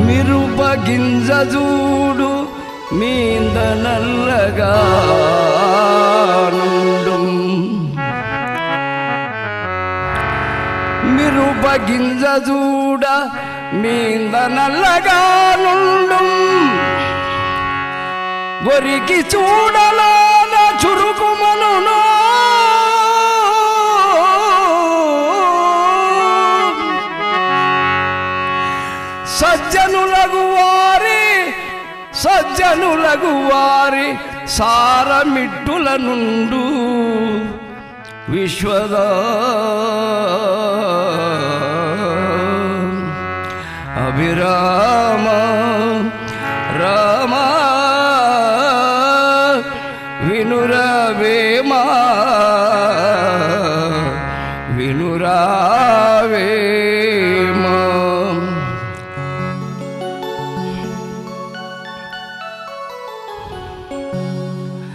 మిరుప గింజ చూడు మీంద నల్లగా నుండు మిరుప గింజ చూడ మీంద నల్లగా నుండు ఒరికి చూడలాన చురుకుమనును సజ్జనులగు వారి సజ్జనులగు వారి సారమిట్టుల నుండు విశ్వదా అభిరామ